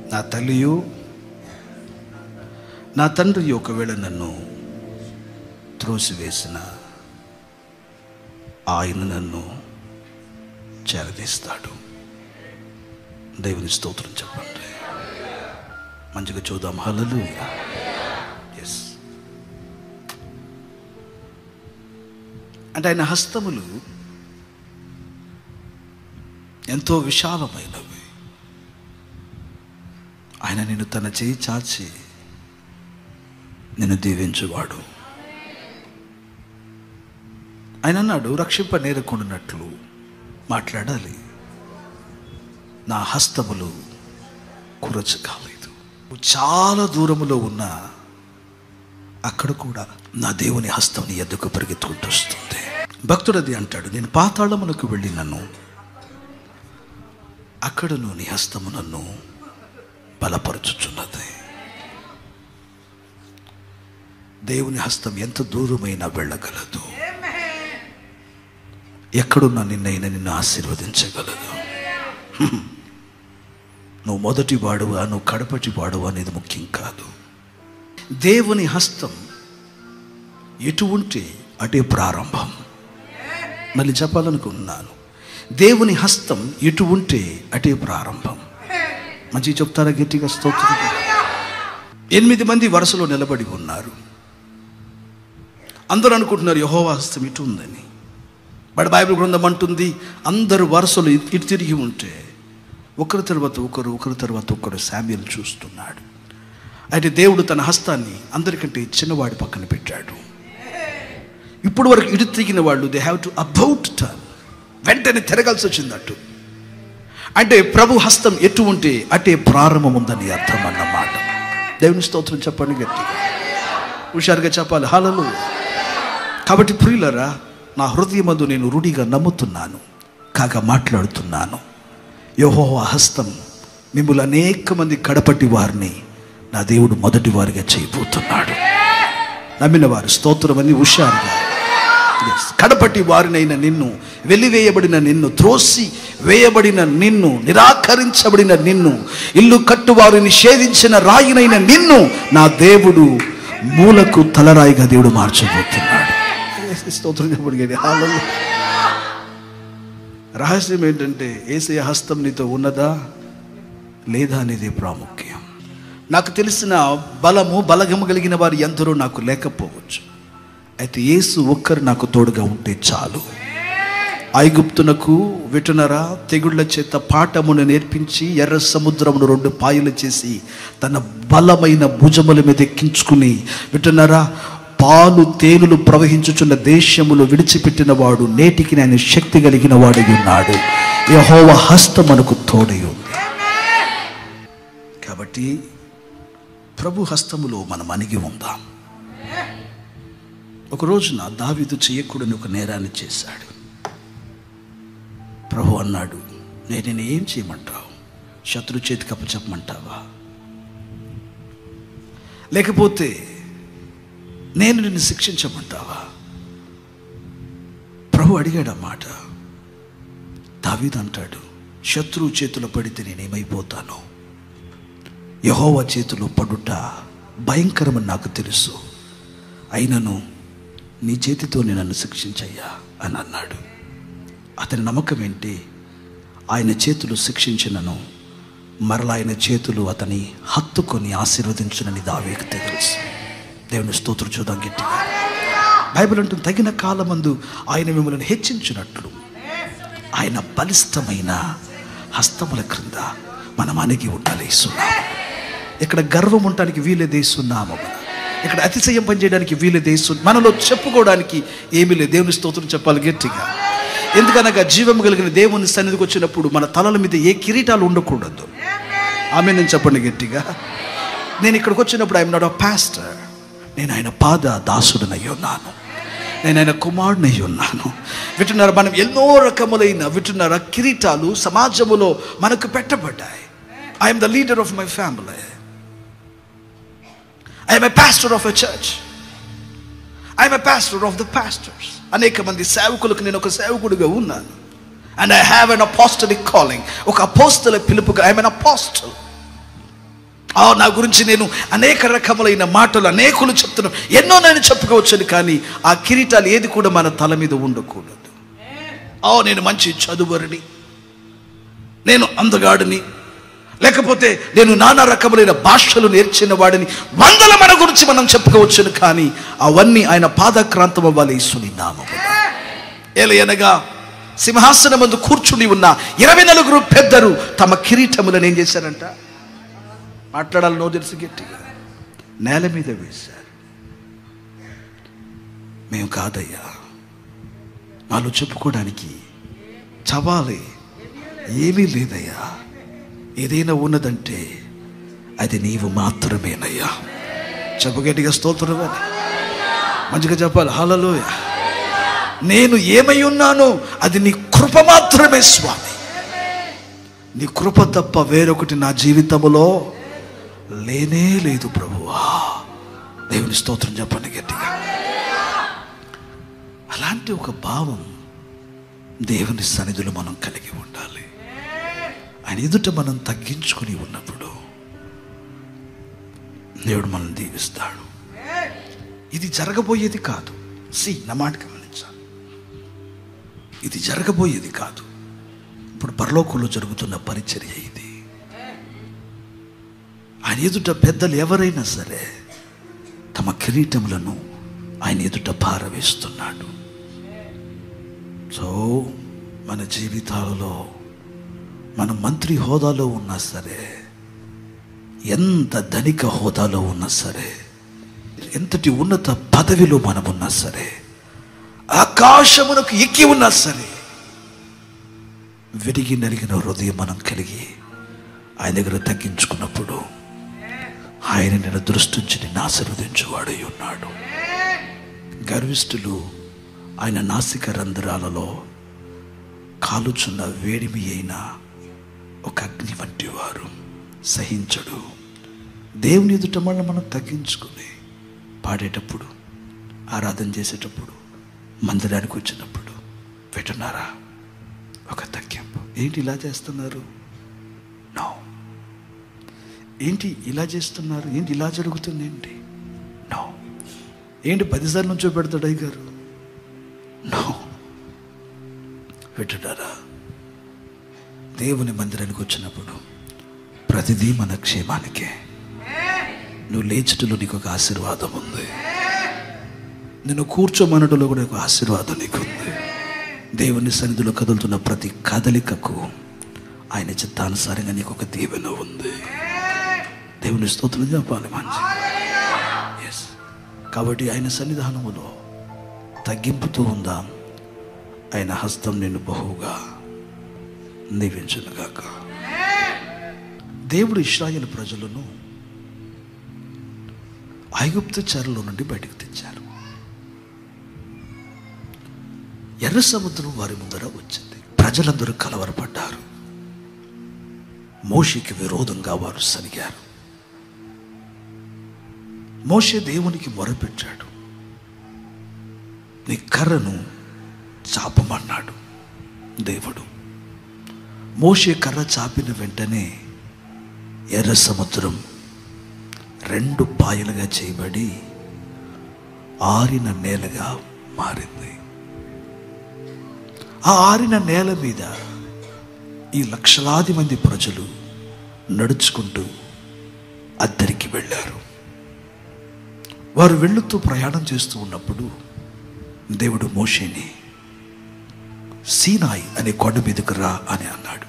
నా తల్లియు నా తండ్రి ఒకవేళ నన్ను త్రోసివేసిన ఆయన నన్ను చేరదీస్తాడు దేవుని స్తోత్రం చెప్పండి మంచిగా చూద్దాం హలలు ఎస్ అంటే ఆయన హస్తములు ఎంతో విశాలమైనవి ఆయన నిన్ను తన చేయి చాచి నిన్ను దీవించువాడు ఆయన అన్నాడు రక్షింప నేరకుండానట్లు మాట్లాడాలి నా హస్తములు కురచు కాలేదు చాలా దూరములో ఉన్న అక్కడ కూడా నా దేవుని హస్తం నీ ఎద్దుకు పరిగెత్తుకుంటూ వస్తుంది భక్తుడు అది అంటాడు నేను పాతాళమునకు వెళ్ళినను అక్కడను నీ హస్తము నన్ను బలపరుచుచున్నది దేవుని హస్తం ఎంత దూరమైనా వెళ్ళగలదు ఎక్కడున్నా నిన్నైనా నిన్ను ఆశీర్వదించగలదు హ్మ్. నువ్వు మొదటి వాడువా నువ్వు కడపటి వాడువా అనేది ముఖ్యం కాదు దేవుని హస్తం ఎటు ఉంటే అటే ప్రారంభం మళ్ళీ చెప్పాలనుకుంటున్నాను దేవుని హస్తం ఎటు ఉంటే అటే ప్రారంభం మంచి చెప్తారా గట్టిగా స్తోత్రం ఎనిమిది మంది వరుసలో నిలబడి ఉన్నారు అందరూ అనుకుంటున్నారు యహోవా హస్తం ఇటు ఉందని బట్ బైబిల్ గ్రంథం అంటుంది అందరు వరుసలు ఇటు తిరిగి ఉంటే ఒకరి తర్వాత ఒకరు ఒకరి తర్వాత ఒకరు శామ్యుల్ చూస్తున్నాడు అయితే దేవుడు తన హస్తాన్ని అందరికంటే చిన్నవాడి పక్కన పెట్టాడు ఇప్పుడు వరకు ఇటు తిరిగిన వాళ్ళు they have to about turn వెంటనే తిరగాల్సి వచ్చిందట్టు అంటే ప్రభు హస్తం ఎటు ఉంటే అటే ప్రారంభం ఉందని అర్థం అన్నమాట దేవుని స్తోత్రం చెప్పండి గట్టిగా హుషారుగా చెప్పాలి హలలు కాబట్టి ప్రియులరా నా హృదయమందు నేను రూఢిగా నమ్ముతున్నాను కాగా మాట్లాడుతున్నాను యెహోవా హస్తం మిమ్మల్ని అనేక మంది కడపటి వారిని నా దేవుడు మొదటి వారిగా చేయబోతున్నాడు నమ్మిన వారు స్తోత్రమని హుషారుగా Yes. కడపటి వారినైన నిన్ను వెలివేయబడిన నిన్ను త్రోసి వేయబడిన నిన్ను నిరాకరించబడిన నిన్ను ఇల్లు కట్టువారు నిషేధించిన రాయినైన నిన్ను నా దేవుడు మూలకు తలరాయిగా దేవుడు మార్చబోతున్నాడు Yes, స్తోత్రం చెప్పండి గట్టిగా. Hallelujah. రహస్యం ఏంటంటే ఏసయ హస్తం నీతో ఉన్నదా లేదా అనేది ప్రాముఖ్యం నాకు తెలిసిన బలము బలగము కలిగిన వారు ఎందరో నాకు లేకపోవచ్చు అయితే యేసు ఒక్కరు నాకు తోడుగా ఉంటే చాలు ఐగుప్తునకు విటునరా తెగుళ్ళ చేత పాఠమును నేర్పించి ఎర్ర సముద్రమును రెండు పాయలు చేసి తన బలమైన భుజముల మీద ఎక్కించుకుని విటునరా పాలు తేనెలు ప్రవహించుచున్న దేశములు విడిచిపెట్టిన వాడు నేటికి ఆయన శక్తి కలిగిన వాడు ఉన్నాడు యహోవ హస్తం మనకు తోడై ఉంది కాబట్టి ప్రభు హస్తములో మనం అణిగి ఉందాం ఒక రోజున దావీదు చేయకూడని ఒక నేరాన్ని చేశాడు ప్రభు అన్నాడు నేను నేను ఏం చేయమంటావు శత్రు చేతికి అప్పచెప్పమంటావా లేకపోతే నేను నిన్ను శిక్షించమంటావా ప్రభు అడిగాడు ఆ మాట దావీదు అంటాడు శత్రువు చేతిలో పడితే నేనేమైపోతాను యహోవా చేతిలో పడుట భయంకరమని నాకు తెలుసు అయినను నీ చేతితో నేను నన్ను శిక్షించయ్యా అని అన్నాడు అతని నమ్మకం ఏంటి ఆయన చేతులు శిక్షించినను మరలా ఆయన చేతులు అతని హత్తుకొని ఆశీర్వదించునని దావేకి తెలుసు దేవుని స్తోత్రం చూద్దాం గట్టిగా బైబిల్ అంటుంది తగిన కాలమందు ఆయన మిమ్మల్ని హెచ్చించినట్లు ఆయన బలిష్టమైన హస్తముల క్రింద మనం అణిగి ఉండాలి సున్నా ఇక్కడ గర్వం ఉండటానికి వీలేదేస్తున్నాము ఇక్కడ అతిశయం పనిచేయడానికి వీలేదేసు మనలో చెప్పుకోవడానికి ఏమీ లేదు దేవుని స్తోత్రం చెప్పాలి గట్టిగా ఎందుకనగా జీవం కలిగిన దేవుని సన్నిధికి వచ్చినప్పుడు మన తలల మీద ఏ కిరీటాలు ఉండకూడదు ఆమె నేను చెప్పండి గట్టిగా నేను ఇక్కడికి వచ్చినప్పుడు ఐఎమ్ నాట్ అ పాస్టర్ నేను ఆయన పాద దాసుడనై ఉన్నాను నేను ఆయన కుమారుడనై ఉన్నాను వింటున్నారా మనం ఎన్నో రకములైన వింటున్నారా కిరీటాలు సమాజములో మనకు పెట్టబడ్డాయి I'm the leader of my family I'm a pastor of a church I'm a pastor of the pastors అనేక మంది సేవకులకు నేను ఒక సేవకుడిగా ఉన్నాను and I have an apostolic calling ఒక అపోస్తల పిలుపుగా ఐఎమ్ ఎన్ అపోస్టల్ ఆ నా గురించి నేను అనేక రకములైన మాటలు అనేకులు చెప్తున్నాను ఎన్నో నేను చెప్పుకోవచ్చును కానీ ఆ కిరీటాలు ఏది కూడా మన తల మీద ఉండకూడదు ఆ నేను మంచి చదువరిని నేను అందగాడిని లేకపోతే నేను నానా రకములైన భాషలు నేర్చిన వాడిని వందల మన గురించి మనం చెప్పుకోవచ్చును కానీ అవన్నీ ఆయన పాదక్రాంతం అవ్వాలి ఈశ్వని నామములో ఏలయనగా సింహాసనం ముందు కూర్చుని ఉన్న ఇరవై నలుగురు పెద్దరు తమ కిరీటములను ఏం చేశారంట మాట్లాడాలి నో తెలుసు గట్టిగా నేల మీద వేశారు మేము కాదయ్యా నాలో చెప్పుకోవడానికి చవాలి ఏమీ లేదయ్యా ఏదైనా ఉన్నదంటే అది నీవు మాత్రమేనయ్యా చెప్పు గట్టిగా స్తోత్రమని మంచిగా చెప్పాలి హలలోయ నేను ఏమై ఉన్నానో అది నీ కృప మాత్రమే స్వామి నీ కృప తప్ప వేరొకటి నా జీవితములో లేనే లేదు ప్రభువా దేవుని స్తోత్రం చెప్పండి గట్టిగా అలాంటి ఒక భావం దేవుని సన్నిధిలో మనం కలిగి ఉండాలి ఆయన ఎదుట మనం తగ్గించుకుని ఉన్నప్పుడు దేవుడు మనం దీవిస్తాడు ఇది జరగబోయేది కాదు సి నా మాట గమనించాలి ఇది జరగబోయేది కాదు ఇప్పుడు పరలోకంలో జరుగుతున్న పరిచర్య ఇది ఆయన ఎదుట పెద్దలు ఎవరైనా సరే తమ కిరీటములను ఆయన ఎదుట పారవేస్తున్నాడు సో మన జీవితాలలో మన మంత్రి హోదాలో ఉన్నా సరే ఎంత ధనిక హోదాలో ఉన్నా సరే ఎంతటి ఉన్నత పదవిలో మనం ఉన్నా సరే ఆకాశమునకు ఎక్కి ఉన్నా సరే విరిగి నలిగిన హృదయం మనం కలిగి ఆయన దగ్గర తగ్గించుకున్నప్పుడు ఆయన నిన్ను దృష్టించి నిన్ను ఆశీర్వదించువాడై ఉన్నాడు గర్విష్ఠులు ఆయన నాసిక రంధ్రాలలో కాలుచున్న వేడిమి అయిన ఒక అగ్ని వంటి వారు సహించడు దేవుని ఎదుట మళ్ళీ మనం తగ్గించుకుని పాడేటప్పుడు ఆరాధన చేసేటప్పుడు మందిరానికి వచ్చినప్పుడు వింటున్నారా ఒక తగ్గింపు ఏంటి ఇలా చేస్తున్నారు నో ఏంటి ఇలా చేస్తున్నారు ఏంటి ఇలా జరుగుతుంది ఏంటి నో ఏంటి పదిసార్లు నుంచో పెడతాడు అయ్య గారు నో వింటున్నారా దేవుని మందిరానికి వచ్చినప్పుడు ప్రతిదీ మన క్షేమానికే నువ్వు లేచటలో నీకు ఒక ఆశీర్వాదం ఉంది నేను కూర్చోమనటలో కూడా ఒక ఆశీర్వాదం నీకు ఉంది దేవుని సన్నిధిలో కదులుతున్న ప్రతి కదలికకు ఆయన చిత్తానుసారంగా నీకు ఒక దీవెన ఉంది దేవుని స్తోత్రం చెప్పాలి మంచి ఎస్ కాబట్టి ఆయన సన్నిధానములో తగ్గింపుతూ ఉందాం ఆయన హస్తం నిన్ను బహుగా దీవించునుగాక దేవుడు ఇస్రాయేల్ ప్రజలను ఐగుప్తు చెరలో నుండి బయటకు తెచ్చారు ఎర్ర సముద్రం వారి ముందర వచ్చింది ప్రజలందరూ కలవరపడ్డారు మోషేకి విరోధంగా వారు సనిగారు మోషే దేవునికి మొరపెట్టాడు నీ కర్రను చాపమన్నాడు దేవుడు మోషే కర్ర చాపిన వెంటనే ఎర్ర సముద్రం రెండు పాయలుగా చేయబడి ఆరిన నేలగా మారింది ఆ ఆరిన నేల మీద ఈ లక్షలాది మంది ప్రజలు నడుచుకుంటూ అద్దరికి వెళ్ళారు వారు వెళుతూ ప్రయాణం చేస్తూ ఉన్నప్పుడు దేవుడు మోషేని సీనాయి అనే కొండ మీదకు రా అని అన్నాడు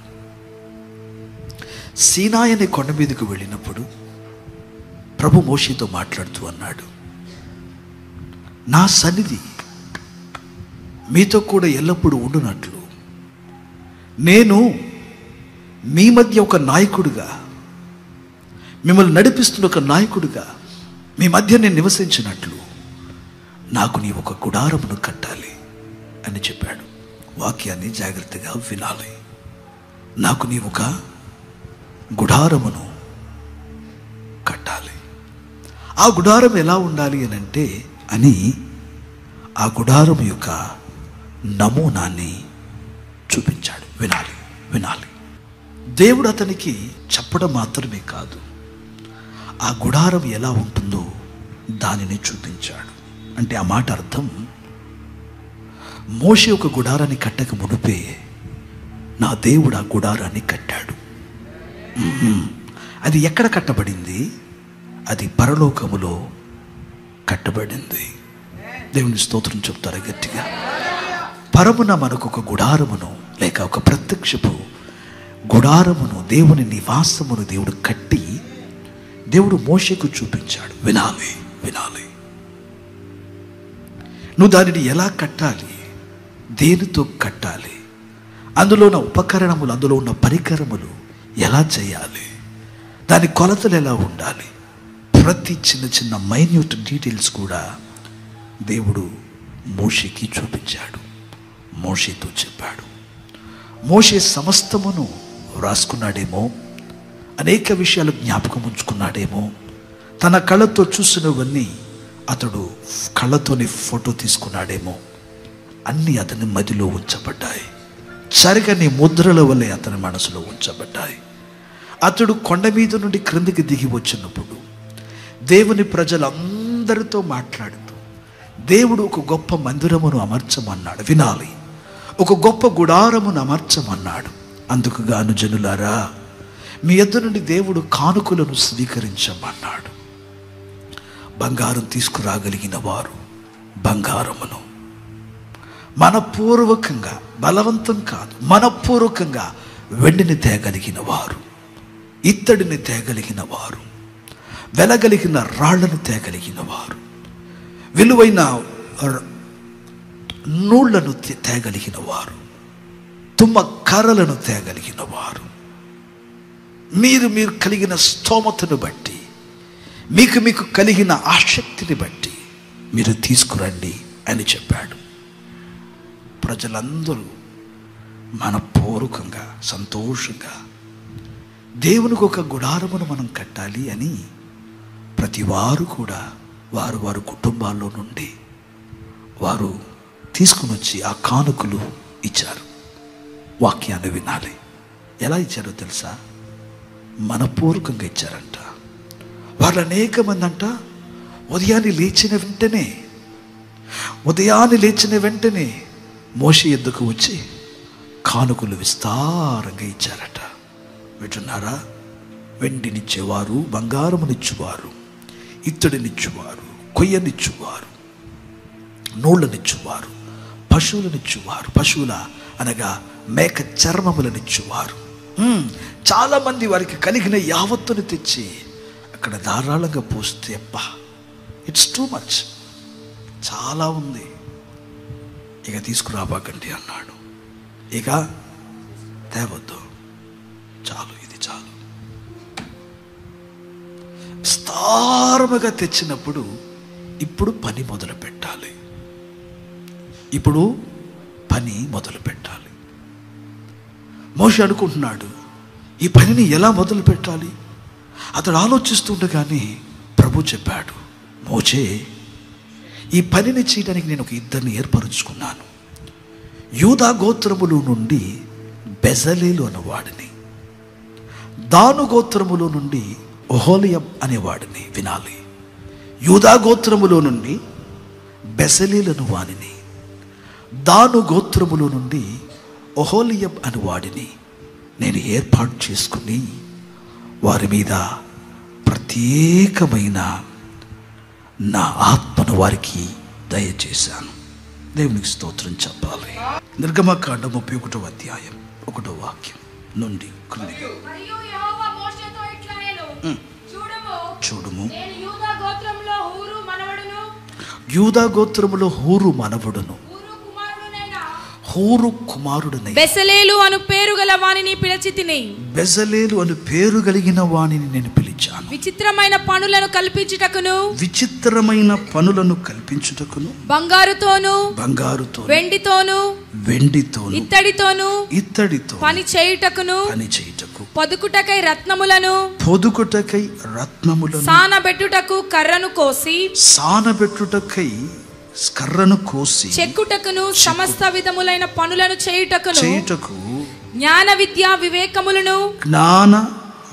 సీనాయి అనే కొండ మీదకు వెళ్ళినప్పుడు ప్రభు మోషేతో మాట్లాడుతూ అన్నాడు నా సన్నిధి మీతో కూడా ఎల్లప్పుడూ ఉండునట్లు నేను మీ మధ్య ఒక నాయకుడిగా మిమ్మల్ని నడిపిస్తున్న ఒక నాయకుడిగా మీ మధ్య నేను నివసించినట్లు నాకు నీ ఒక గుడారమును కట్టాలి అని చెప్పాడు వాక్యాన్ని జాగ్రత్తగా వినాలి నాకు నీ ఒక గుడారమును కట్టాలి ఆ గుడారం ఎలా ఉండాలి అని అంటే అని ఆ గుడారం యొక్క నమూనాన్ని చూపించాడు వినాలి వినాలి దేవుడు అతనికి చెప్పడం మాత్రమే కాదు ఆ గుడారం ఎలా ఉంటుందో దానిని చూపించాడు అంటే ఆ మాట అర్థం మోషే ఒక గుడారాన్ని కట్టక మునిపే నా దేవుడు ఆ గుడారాన్ని కట్టాడు మ్మ్. అది ఎక్కడ కట్టబడింది అది పరలోకములో కట్టబడింది దేవుని స్తోత్రం చెప్తారా గట్టిగా పరమున మనకు ఒక గుడారమును లేక ఒక ప్రత్యక్షపు గుడారమును దేవుని నివాసమును దేవుడు కట్టి దేవుడు మోషకు చూపించాడు వినాలి వినాలి నువ్వు దానిని ఎలా కట్టాలి దేనితో కట్టాలి అందులో ఉన్న ఉపకరణములు అందులో ఉన్న పరికరములు ఎలా చేయాలి దాని కొలతలు ఎలా ఉండాలి ప్రతి చిన్న చిన్న మైన్యూట్ డీటెయిల్స్ కూడా దేవుడు మోషేకి చూపించాడు మోషేతో చెప్పాడు మోషే సమస్తమును వ్రాసుకున్నాడేమో అనేక విషయాలు జ్ఞాపకం ఉంచుకున్నాడేమో తన కళ్ళతో చూసినవన్నీ అతడు కళ్ళతోని ఫోటో తీసుకున్నాడేమో అన్నీ అతని మదిలో ఉంచబడ్డాయి సరిగని ముద్రల వల్లే అతని మనసులో ఉంచబడ్డాయి అతడు కొండ మీద నుండి క్రిందికి దిగి వచ్చినప్పుడు దేవుని ప్రజలందరితో మాట్లాడుతూ దేవుడు ఒక గొప్ప మందిరమును అమర్చమన్నాడు వినాలి ఒక గొప్ప గుడారమును అమర్చమన్నాడు అందుకు గాను జనులారా మీ ఎద్దు నుండి దేవుడు కానుకలను స్వీకరించమన్నాడు బంగారం తీసుకురాగలిగిన వారు బంగారమును మనపూర్వకంగా బలవంతం కాదు మనపూర్వకంగా వెండిని తేగలిగిన వారు ఇత్తడిని తేగలిగిన వారు వెలగలిగిన రాళ్లను తేగలిగిన వారు విలువైన ర- నూళ్లను తే- తేగలిగిన వారు తుమ్మ కర్రలను తేగలిగిన వారు మీరు మీరు కలిగిన స్తోమతను బట్టి మీకు మీకు కలిగిన ఆసక్తిని బట్టి మీరు తీసుకురండి అని చెప్పాడు ప్రజలందరూ మనపూర్వకంగా సంతోషంగా దేవునికి ఒక గుడారమును మనం కట్టాలి అని ప్రతి వారు కూడా వారు వారు కుటుంబాల్లో నుండి వారు తీసుకుని వచ్చి ఆ కానుకలు ఇచ్చారు వాక్యాన్ని వినాలి ఎలా ఇచ్చారో తెలుసా మనపూర్వకంగా ఇచ్చారంట వాళ్ళు అనేక మంది అంట ఉదయాన్నే లేచిన వెంటనే ఉదయాన్నే లేచిన వెంటనే మోషి ఎద్దుకు వచ్చి కానుకలు విస్తారంగా ఇచ్చారట వింటున్నారా వెండినిచ్చేవారు బంగారమునిచ్చువారు ఇత్తడినిచ్చువారు కొయ్యనిచ్చువారు నూళ్ళనిచ్చువారు పశువులనిచ్చువారు పశువుల అనగా మేక చర్మములనిచ్చువారు మ్మ్. చాలా మంది వారికి కలిగిన యావత్తుని తెచ్చి అక్కడ ధారాళంగా పోస్తే అబ్బా ఇట్స్ టూ మచ్ చాలా ఉంది ఇక తీసుకురాబాకండి అన్నాడు ఇక తేవద్దు చాలు ఇది చాలు విస్తారముగా తెచ్చినప్పుడు ఇప్పుడు పని మొదలు పెట్టాలి ఇప్పుడు పని మొదలు పెట్టాలి మోషి అనుకుంటున్నాడు ఈ పనిని ఎలా మొదలు పెట్టాలి అతడు ఆలోచిస్తుండగానే ప్రభు చెప్పాడు మోచే ఈ పనిని చేయడానికి నేను ఒక ఇద్దరిని ఏర్పరుచుకున్నాను యూదా గోత్రములో నుండి బెజలేలు అనేవాడిని దాను గోత్రములో నుండి ఒహోలియం అనేవాడిని వినాలి యూదా గోత్రములో నుండి బెసలీలను వానిని దాను గోత్రములో నుండి ఒహోలియం అని వాడిని నేను ఏర్పాటు చేసుకుని వారి మీద ప్రత్యేకమైన నా ఆత్మను వారికి దయచేశాను దేవునికి స్తోత్రం చెప్పాలి నిర్గమకాండ ముప్పై ఒకటో అధ్యాయం ఒకటో వాక్యం నుండి క్రిందికి మరియు యెహోవా మోషేతో ఇట్లా నేను చూడము చూడుము నేను యూదా గోత్రంలో హూరు మనవడును యూదా గోత్రములో హూరు మనవడును హూరు కుమారుడునైన హూరు కుమారుడనై బెసలేలు అను పేరు గల వానిని పిలిచి తిని బెజలేలు అని పేరు కలిగిన వానిని నేను పిలిచాను విచిత్రమైన పనులను కల్పించుటకును విచిత్రమైన పనులను కల్పించుటకును బంగారుతోను బంగారుతో వెండితోను వెండితోను ఇత్తడితోను ఇత్తడితో పని చేయుటకును పని చేయుటకు పొదుకుటకై రత్నములను పొదుకుటకై రత్నములను సానబెట్టుటకు కర్రను కోసి సానబెట్టుటకై కర్రను కోసి చెక్కుటకును సమస్త విధములైన పనులను చేయుటకును చేయుటకు జ్ఞాన విద్య వివేకములను జ్ఞాన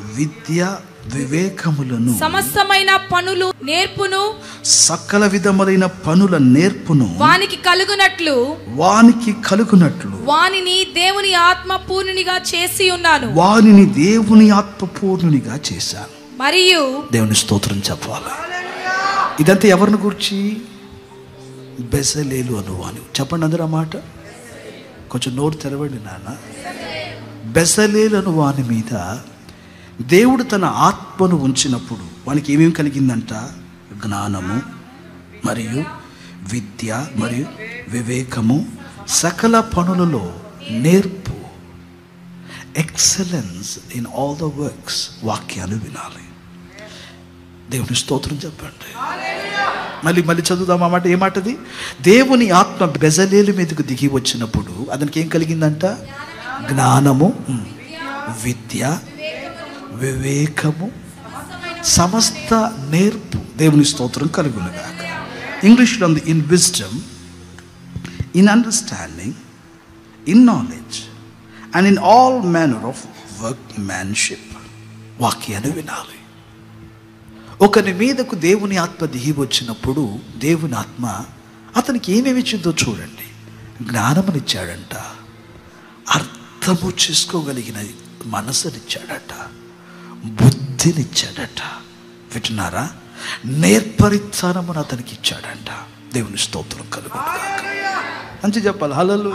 విద్య వివేకములను సమస్తమైన పనులు నేర్పును సకల విధములైన పనుల నేర్పును వానికి కలుగునట్లు వానికి కలుగునట్లు వానిని దేవుని ఆత్మ పూర్ణునిగా చేసి ఉన్నాను వానిని దేవుని ఆత్మపూర్ణునిగా చేశాను మరియు దేవుని స్తోత్రం చెప్పాలి ఇదంతా ఎవరిని గురించి బెసలేలు అను అని చెప్పండి అందరూ ఆ మాట కొంచెం నోరు తెరవండి నాన్న బెసలేలు అను వాని మీద దేవుడు తన ఆత్మను ఉంచినప్పుడు వానికి ఏమేమి కలిగిందంట జ్ఞానము మరియు విద్య మరియు వివేకము సకల పనులలో నేర్పు excellence in all the works వాక్యాలు వినాలి దేవుని స్తోత్రం చెప్పండి మళ్ళీ మళ్ళీ చదువుదాం ఆ మాట ఏమాటది దేవుని ఆత్మ బెజలేలు మీదకు దిగి వచ్చినప్పుడు అతనికి ఏం కలిగిందంట జ్ఞానము ఉమ్, విద్య వివేకము సమస్త నేర్పు దేవుని స్తోత్రం కలుగునుగాక ఇంగ్లీష్లో ఉంది in wisdom in understanding in knowledge and in all manner of workmanship వాక్యాన్ని వినాలి ఒకరి మీదకు దేవుని ఆత్మ దిగి వచ్చినప్పుడు దేవుని ఆత్మ అతనికి ఏమేమి ఇచ్చిందో చూడండి జ్ఞానమునిచ్చాడంట అర్థము చేసుకోగలిగిన మనసునిచ్చాడట బుద్ధినిచ్చాడట వింటున్నారా నేర్పరితనమును అతనికి ఇచ్చాడంట దేవుని స్తోత్రం కలుగుగాక మంచి చెప్పాలి హలలు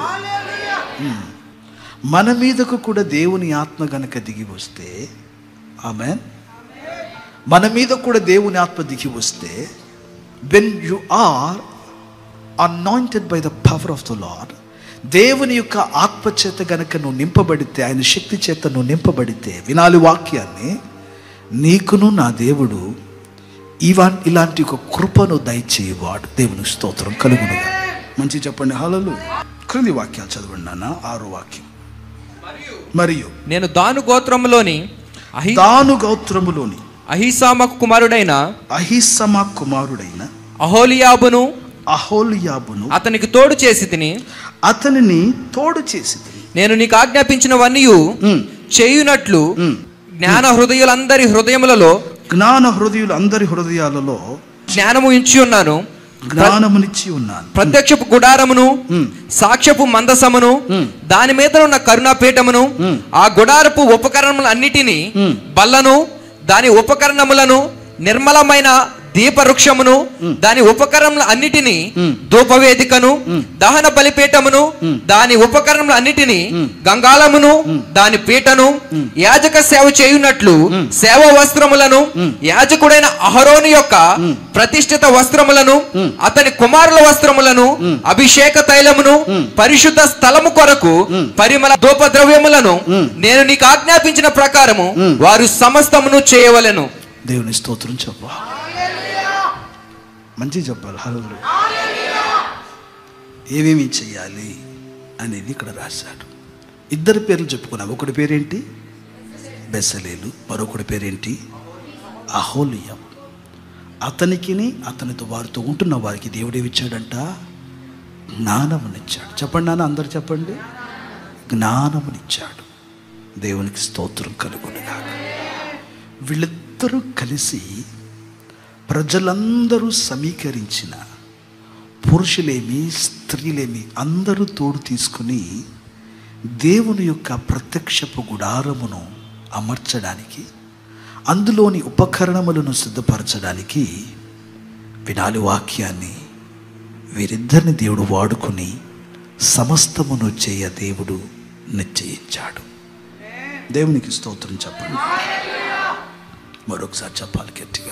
మన మీదకు కూడా దేవుని ఆత్మ గనక దిగి వస్తే ఆమె మన మీద కూడా దేవుని ఆత్మ దిగి వస్తే when you are anointed by the power of the lord దేవుని యొక్క ఆత్మ చేత గనక నువ్వు నింపబడితే ఆయన శక్తి చేత నువ్వు నింపబడితే వినాలి వాక్యాన్ని నీకును నా దేవుడు ఇవా ఇలాంటి ఒక కృపను దయచేయవాడు దేవుని స్తోత్రం కలుగునుగా మంచి చెప్పండి హలలు క్రింది వాక్యాలు చదవండి నాన్న ఆరు వాక్యం మరియు నేను దాను గోత్రములోని అహి దాను గౌత్రములోని అహిసామకు కుమారుడైన అహిసమ కుమారుడైన అహోలియాబును అహోలియాబును అతనికి తోడు చేసి తిని అతనిని తోడు చేసింది నేను నీకు ఆజ్ఞాపించినవన్నీ చేయునట్లు జ్ఞాన హృదయులందరి హృదయములలో జ్ఞాన హృదయులు అందరి హృదయాలలో జ్ఞానము ఇంచి ఉన్నాను జ్ఞానమునిచ్చి ఉన్నాను ప్రత్యక్షపు గుడారమును మ్. సాక్ష్యపు మందసమును మ్. దాని మీద ఉన్న కరుణాపీఠమును మ్. ఆ గుడారపు ఉపకరణములన్నిటినీ మ్. బల్లను దాని ఉపకరణములను నిర్మలమైన దీపవృక్షమును దాని ఉపకరణముల అన్నిటినీ మ్. ధూపవేదికను దహన బలిపీఠమును దాని ఉపకరణముల అన్నిటినీ గంగాళమును దాని పీటను యాజక సేవ చేయునట్లు సేవ వస్త్రములను యాజకుడైన అహరోని యొక్క ప్రతిష్ఠిత వస్త్రములను అతని కుమారుల వస్త్రములను అభిషేక తైలమును పరిశుద్ధ స్థలము కొరకు పరిమళ ధూపద్రవ్యములను నేను నీకు ఆజ్ఞాపించిన ప్రకారము వారు సమస్తమును చేయవలెను దేవుని స్తోత్రం చెప్ప మంచి చెప్పాలి హలో ఏమేమి చెయ్యాలి అనేది ఇక్కడ రాశాడు ఇద్దరు పేర్లు చెప్పుకున్నాం ఒకటి పేరేంటి బెసలేలు మరొకటి పేరేంటి అహోలియం అతనికిని అతనితో వారితో ఉంటున్న వారికి దేవుడు ఏమిచ్చాడంట జ్ఞానమునిచ్చాడు చెప్పండి నాన్న అందరు చెప్పండి జ్ఞానమునిచ్చాడు దేవునికి స్తోత్రం కలుగునుగా వీళ్ళిద్దరూ కలిసి ప్రజలందరూ సమీకరించిన పురుషులేమి స్త్రీలేమి అందరూ తోడు తీసుకుని దేవుని యొక్క ప్రత్యక్షపు గుడారమును అమర్చడానికి అందులోని ఉపకరణములను సిద్ధపరచడానికి వినాలి వాక్యాన్ని వీరిద్దరిని దేవుడు వాడుకుని సమస్తమును చేయ దేవుడు నిశ్చయించాడు దేవునికి స్తోత్రం చెప్పండి మరొకసారి చెప్పాలి గట్టిగా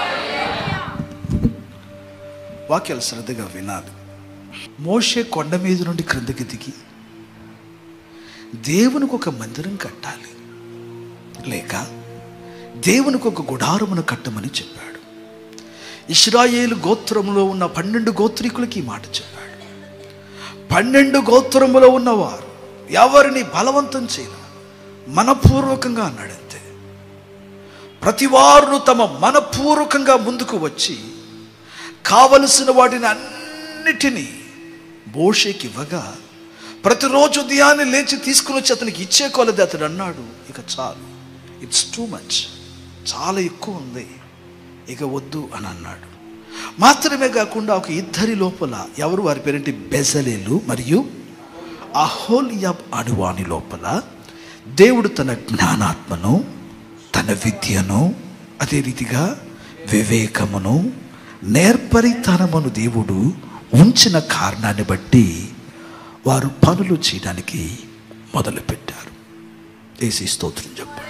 వాక్యాలు శ్రద్ధగా వినాలి మోషే కొండ మీద నుండి క్రిందకి దిగి దేవునికి ఒక మందిరం కట్టాలి లేక దేవునికి ఒక గుడారమును కట్టమని చెప్పాడు ఇస్రాయేలు గోత్రములో ఉన్న పన్నెండు గోత్రికులకి ఈ మాట చెప్పాడు పన్నెండు గోత్రములో ఉన్నవారు ఎవరిని బలవంతం చేయను మనపూర్వకంగా అన్నాడంతే ప్రతి వారు తమ మనపూర్వకంగా ముందుకు వచ్చి కావలసిన వాటిని అన్నిటినీ మోషేకి ఇవ్వగా ప్రతిరోజు ఉదయాన్నే లేచి తీసుకుని వచ్చి అతనికి ఇచ్చే కొలది అతడు అన్నాడు ఇక చాలు ఇట్స్ టూ మచ్ చాలా ఎక్కువ ఉంది ఇక వద్దు అని అన్నాడు మాత్రమే కాకుండా ఒక ఇద్దరి లోపల ఎవరు వారి పేరేంటి బెజలేలు మరియు అహోలియబ్ అనువాని లోపల దేవుడు తన జ్ఞానాత్మను తన విద్యను అదే రీతిగా వివేకమును నేర్పరితనమును దేవుడు ఉంచిన కారణాన్ని బట్టి వారు పనులు చేయడానికి మొదలుపెట్టారు ఏసీ స్తోత్రం చెప్పాడు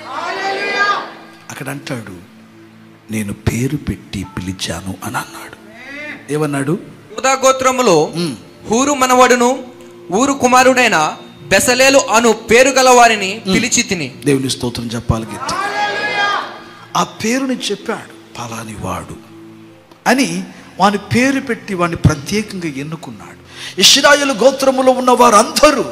అక్కడ అంటాడు నేను పేరు పెట్టి పిలిచాను అని అన్నాడు ఏమన్నాడు యూదా గోత్రములో హూరు మనవడును ఊరు కుమారుడైన బెసలేలు అను పేరు గల వారిని పిలిచి తిని దేవుని స్తోత్రం చెప్పాలి గట్టి ఆ పేరుని చెప్పాడు పలాని వాడు అని వాని పేరు పెట్టి వాడిని ప్రత్యేకంగా ఎన్నుకున్నాడు ఇస్రాయేలు గోత్రములో ఉన్న వారందరూ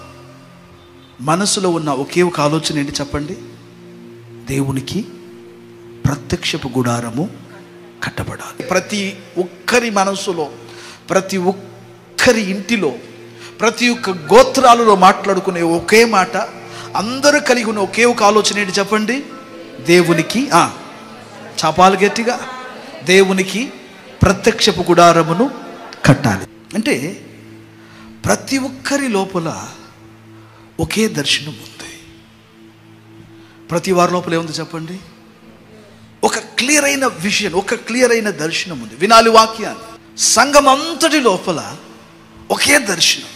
మనసులో ఉన్న ఒకే ఒక ఆలోచన ఏంటి చెప్పండి దేవునికి ప్రత్యక్షపు గుడారము కట్టబడాలి ప్రతి ఒక్కరి మనసులో ప్రతి ఒక్కరి ఇంటిలో ప్రతి ఒక్క గోత్రాలలో మాట్లాడుకునే ఒకే మాట అందరూ కలిగి ఉన్న ఒకే ఒక ఆలోచన ఏంటి చెప్పండి దేవునికి ఆ, చపాలు గట్టిగా దేవునికి ప్రత్యక్షపు గుడారమును కట్టాలి అంటే ప్రతి ఒక్కరి లోపల ఒకే దర్శనం ఉంది ప్రతి వారి లోపల ఏముంది చెప్పండి ఒక క్లియర్ అయిన విజన్ ఒక క్లియర్ అయిన దర్శనం ఉంది వినాలి వాక్యాన్ని సంఘం అంతటి లోపల ఒకే దర్శనం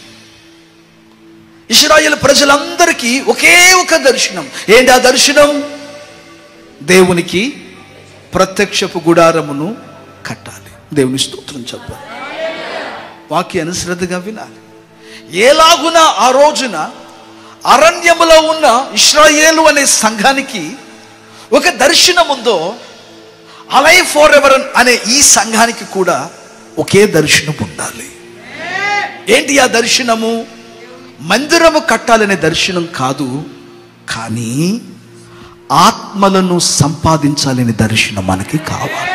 ఇస్రాయేల్ ప్రజలందరికీ ఒకే ఒక దర్శనం ఏంటి ఆ దర్శనం దేవునికి ప్రత్యక్షపు గుడారమును కట్టాలి దేవుని స్తోత్రం చెప్పాలి వాక్యాన్ని శ్రద్ధగా వినాలి ఎలాగున ఆ రోజున అరణ్యములో ఉన్న ఇస్రాయేలు అనే సంఘానికి ఒక దర్శనం ఉందో అలై ఫర్ ఎవర్ అనే ఈ సంఘానికి కూడా ఒకే దర్శనం ఉండాలి ఏంటి ఆ దర్శనము మందిరము కట్టాలనే దర్శనం కాదు కానీ ఆత్మలను సంపాదించాలనే దర్శనం మనకి కావాలి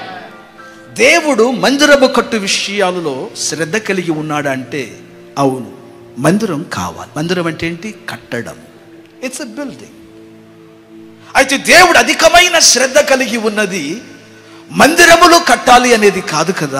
దేవుడు మందిరము కట్టు విషయాలలో శ్రద్ధ కలిగి ఉన్నాడా అంటే అవును మందిరం కావాలి మందిరం అంటే ఏంటి కట్టడం ఇట్స్ ఎ బిల్డింగ్ అయితే దేవుడు అధికమైన శ్రద్ధ కలిగి ఉన్నది మందిరములు కట్టాలి అనేది కాదు కదా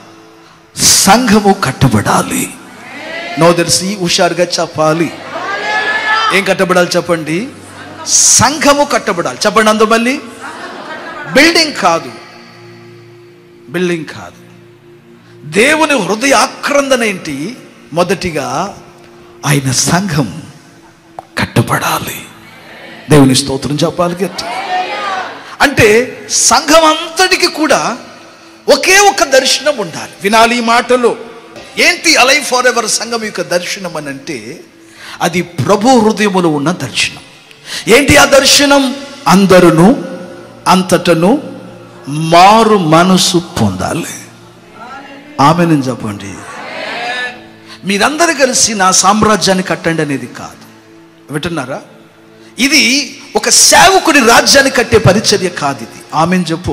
సంఘము కట్టబడాలి నో తెలిసి హుషారుగా చెప్పాలి ఏం కట్టబడాలి చెప్పండి సంఘము కట్టబడాలి చెప్పండి అందు మళ్ళీ బిల్డింగ్ కాదు బిల్డింగ్ కాదు దేవుని హృదయ ఆక్రందన ఏంటి మొదటిగా ఆయన సంఘం కట్టబడాలి దేవుని స్తోత్రం చెప్పాలి గట్టి అంటే సంఘం అంతటికి కూడా ఒకే ఒక దర్శనం ఉండాలి వినాలి ఈ మాటలు ఏంటి అలై ఫర్ ఎవర్ సంఘం యొక్క దర్శనం అని అంటే అది ప్రభు హృదయములో ఉన్న దర్శనం ఏంటి ఆ దర్శనం అందరును అంతటను మారు మనసు పొందాలి ఆమె నేను చెప్పండి మీరందరూ కలిసి నా సామ్రాజ్యాన్ని కట్టండి అనేది కాదు వింటున్నారా ఇది ఒక సేవకుడి రాజ్యాన్ని కట్టే పరిచర్య కాదు ఇది ఆమెను చెప్పు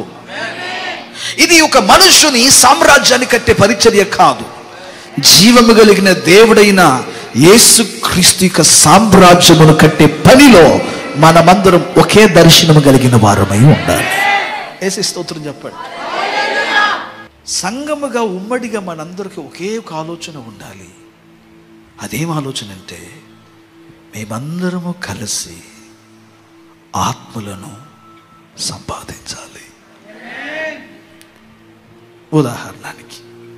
ఇది ఒక మనుషుని సామ్రాజ్యాన్ని కట్టే పరిచర్య కాదు జీవము కలిగిన దేవుడైన యేసుక్రీస్తు యొక్క సామ్రాజ్యమును కట్టే పనిలో మనమందరం ఒకే దర్శనము కలిగిన వారమై ఉండాలి ఏసు స్తోత్రం చెప్పండి సంగముగా ఉమ్మడిగా మనందరికీ ఒకే ఒక ఆలోచన ఉండాలి అదేం ఆలోచన అంటే మేమందరము కలిసి ఆత్మలను సంపాదించాలి ఉదాహరణకి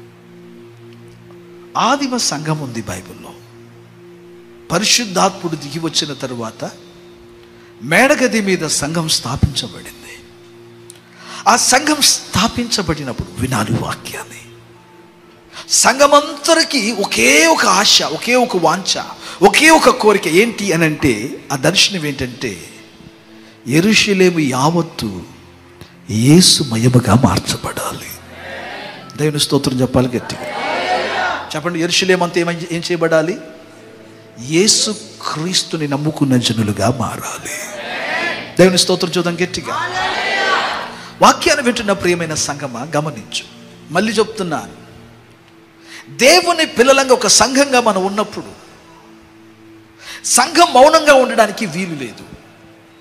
ఆదిమ సంఘం ఉంది బైబిల్లో పరిశుద్ధాత్ముడు దిగి వచ్చిన తరువాత మేడగది మీద సంఘం స్థాపించబడింది ఆ సంఘం స్థాపించబడినప్పుడు వినాలి వాక్యాన్ని సంఘమంతరికి ఒకే ఒక ఆశ ఒకే ఒక వాంఛ ఒకే ఒక కోరిక ఏంటి అని అంటే ఆ దర్శనం ఏంటంటే ఎరుషలేము యావత్తు యేసుమయముగా మార్చబడాలి దేవుని స్తోత్రం చెప్పాలి గట్టిగా చెప్పండి ఎరుషలేం అంతా ఏమై ఏం చేయబడాలి యేసు క్రీస్తుని నమ్ముకున్న జనులుగా మారాలి దేవుని స్తోత్రం చూద్దాం గట్టిగా వాక్యాన్ని వింటున్న ప్రియమైన సంగమా గమనించు మళ్ళీ చెప్తున్నాను దేవుని పిల్లలంగా ఒక సంఘంగా మనం ఉన్నప్పుడు సంఘం మౌనంగా ఉండడానికి వీలు లేదు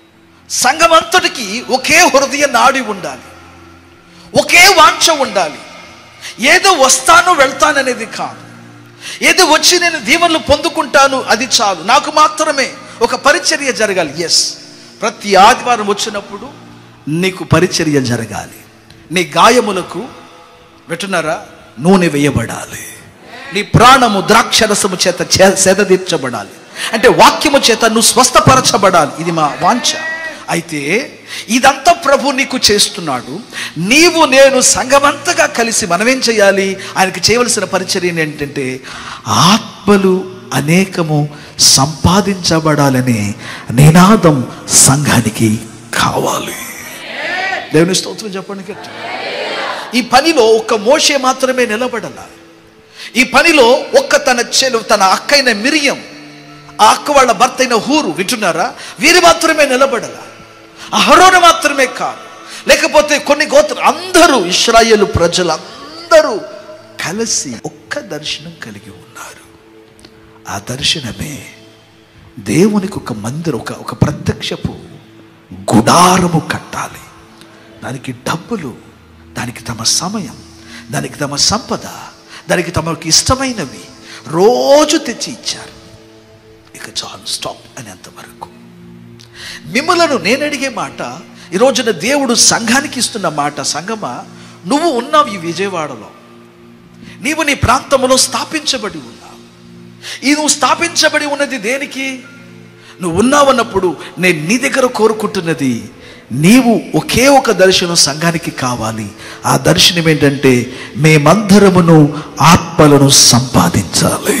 సంఘమంతటికి ఒకే హృదయ నాడి ఉండాలి ఒకే వాంఛ ఉండాలి ఏదో వస్తాను వెళ్తాననేది కాదు ఏదో వచ్చి నేను దీవెనలు పొందుకుంటాను అది చాలు నాకు మాత్రమే ఒక పరిచర్య జరగాలి ఎస్ ప్రతి ఆదివారం వచ్చినప్పుడు నీకు పరిచర్య జరగాలి నీ గాయములకు వింటున్నారా నూనె వేయబడాలి నీ ప్రాణము ద్రాక్షరసము చేత చే- సెదదీర్చబడాలి అంటే వాక్యము చేత నువ్వు స్వస్థపరచబడాలి ఇది మా వాంఛ అయితే ఇదంతా ప్రభు నీకు చేస్తున్నాడు నీవు నేను సంఘమంతగా కలిసి మనమేం చేయాలి ఆయనకి చేయవలసిన పరిచర్య ఏంటంటే ఆత్మలు అనేకము సంపాదించబడాలనే నినాదం సంఘానికి కావాలి దేవుని స్తోత్రం చెప్పండి గట్టి. ఈ పనిలో ఒక్క మోషే మాత్రమే నిలబడాల ఈ పనిలో ఒక్క తన చెలు తన అక్కైన మిరియం ఆ అక్క వాళ్ళ భర్త అయిన హూరు వింటున్నారా వీరు మాత్రమే నిలబడాల అహరోను మాత్రమే కాదు లేకపోతే కొన్ని గోత్ర అందరూ ఇస్రాయేలు ప్రజలు అందరూ కలిసి ఒక్క దర్శనం కలిగి ఉన్నారు ఆ దర్శనమే దేవునికి ఒక మందిరం ఒక ఒక ప్రత్యక్షపు గుడారము కట్టాలి దానికి డబ్బులు దానికి తమ సమయం దానికి తమ సంపద దానికి తమకు ఇష్టమైనవి రోజు తెచ్చి ఇచ్చారు ఇక చాలు స్టాప్ అనేంత వరకు మిమ్మలను నేను అడిగే మాట ఈ రోజున దేవుడు సంఘానికి ఇస్తున్న మాట సంగమా నువ్వు ఉన్నావు ఈ విజయవాడలో నీవు నీ ప్రాంతంలో స్థాపించబడి ఉన్నావు ఈ నువ్వు స్థాపించబడి ఉన్నది దేనికి నువ్వు ఉన్నావన్నప్పుడు నేను నీ దగ్గర కోరుకుంటున్నది నీవు ఒకే ఒక దర్శనం సంఘానికి కావాలి ఆ దర్శనం ఏంటంటే మేమందరమును ఆత్మలను సంపాదించాలి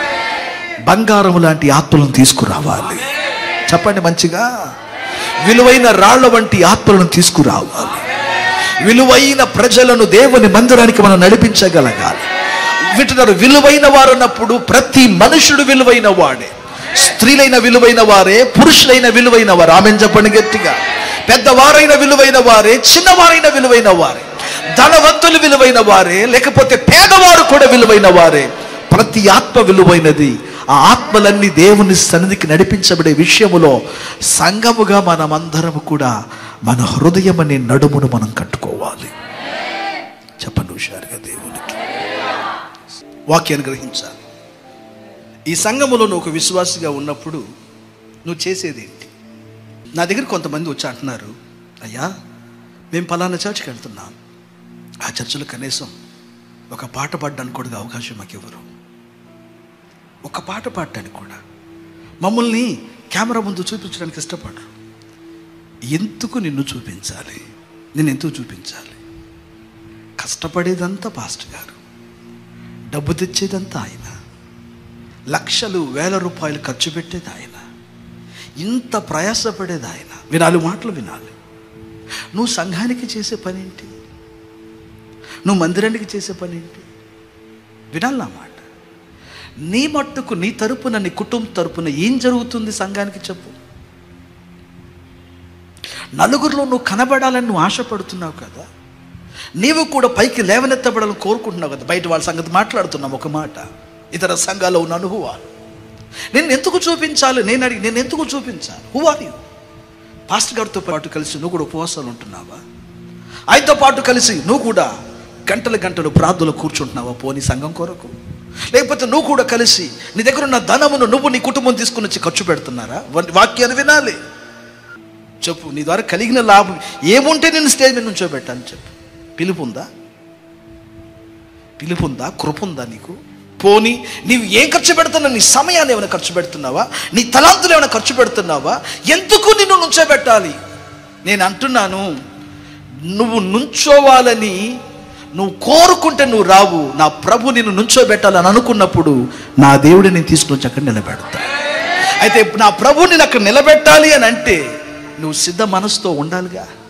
బంగారం లాంటి ఆత్మలను తీసుకురావాలి చెప్పండి మంచిగా విలువైన రాళ్ల వంటి ఆత్మలను తీసుకురావాలి విలువైన ప్రజలను దేవుని మందిరానికి మనం నడిపించగలగాలి వింటున్నారు విలువైన వారు అన్నప్పుడు ప్రతి మనుషుడు విలువైన వాడే స్త్రీలైన విలువైన వారే పురుషులైన విలువైన వారు ఆమె చెప్పండి గట్టిగా పెద్దవారైన విలువైన వారే చిన్నవారైన విలువైన వారే ధనవంతులు విలువైన వారే లేకపోతే పేదవారు కూడా విలువైన వారే ప్రతి ఆత్మ విలువైనది ఆ ఆత్మలన్నీ దేవుని సన్నిధికి నడిపించబడే విషయములో సంఘముగా మనమందరము కూడా మన హృదయం అనే నడుమును మనం కట్టుకోవాలి చెప్పండి హుషారుగా దేవునికి వాక్యాన్ని గ్రహించాలి ఈ సంఘములో నువ్వు ఒక విశ్వాసిగా ఉన్నప్పుడు నువ్వు చేసేది ఏంటి నా దగ్గర కొంతమంది వచ్చి అంటున్నారు అయ్యా మేము పలానా చర్చికి వెళ్తున్నాం ఆ చర్చిలో కనీసం ఒక పాట పాడడానికి కూడా అవకాశం మాకు ఇవ్వరు ఒక పాట పాడటానికి కూడా మమ్మల్ని కెమెరా ముందు చూపించడానికి ఇష్టపడరు ఎందుకు నిన్ను చూపించాలి నేను ఎందుకు చూపించాలి కష్టపడేదంతా పాస్టర్ గారు డబ్బు తెచ్చేదంతా ఆయన లక్షలు వేల రూపాయలు ఖర్చు పెట్టేది ఆయన ఇంత ప్రయాసపడేది ఆయన వినాలి మాటలు వినాలి నువ్వు సంఘానికి చేసే పని ఏంటి నువ్వు మందిరానికి చేసే పని ఏంటి వినాలి నా మాట నీ మట్టుకు నీ తరపున నీ కుటుంబం తరపున ఏం జరుగుతుంది సంఘానికి చెప్పు నలుగురిలో నువ్వు కనబడాలని నువ్వు ఆశపడుతున్నావు కదా నీవు కూడా పైకి లేవనెత్తబడాలని కోరుకుంటున్నావు కదా బయట వాళ్ళ సంగతి మాట్లాడుతున్నావు ఒక మాట ఇతర సంఘాల్లో ఉన్న అనుభవాలు నేను ఎందుకు చూపించాలి నేను అడిగి నేను ఎందుకు చూపించాలి హూ ఆర్ యూ పాస్టర్ గారితో పాటు కలిసి నువ్వు కూడా ఉపవాసాలు ఉంటున్నావా ఆయనతో పాటు కలిసి నువ్వు కూడా గంటల గంటలు ప్రార్థనలు కూర్చుంటున్నావా పోనీ సంఘం కొరకు లేకపోతే నువ్వు కూడా కలిసి నీ దగ్గర ఉన్న ధనమును నువ్వు నీ కుటుంబం తీసుకుని వచ్చి ఖర్చు పెడుతున్నారా వా- వాక్యాన్ని వినాలి చెప్పు నీ ద్వారా కలిగిన లాభం ఏముంటే నేను స్టేజ్ మీద నుంచోబెట్టాను చెప్పు పిలుపు ఉందా పిలుపు ఉందా కృప ఉందా నీకు పోని నీవు ఏం ఖర్చు పెడుతున్నావు నీ సమయాన్ని ఏమైనా ఖర్చు పెడుతున్నావా నీ తలాంతులు ఏమైనా ఖర్చు పెడుతున్నావా ఎందుకు నిన్ను నుంచోబెట్టాలి నేను అంటున్నాను నువ్వు నుంచోవాలని నువ్వు కోరుకుంటే నువ్వు రావు నా ప్రభు నిన్ను నుంచోబెట్టాలని అనుకున్నప్పుడు నా దేవుడిని నేను తీసుకుని వచ్చి అక్కడ నిలబెడతా అయితే నా ప్రభు నేను అక్కడ నిలబెట్టాలి అని అంటే నువ్వు సిద్ధ మనసుతో ఉండాలిగా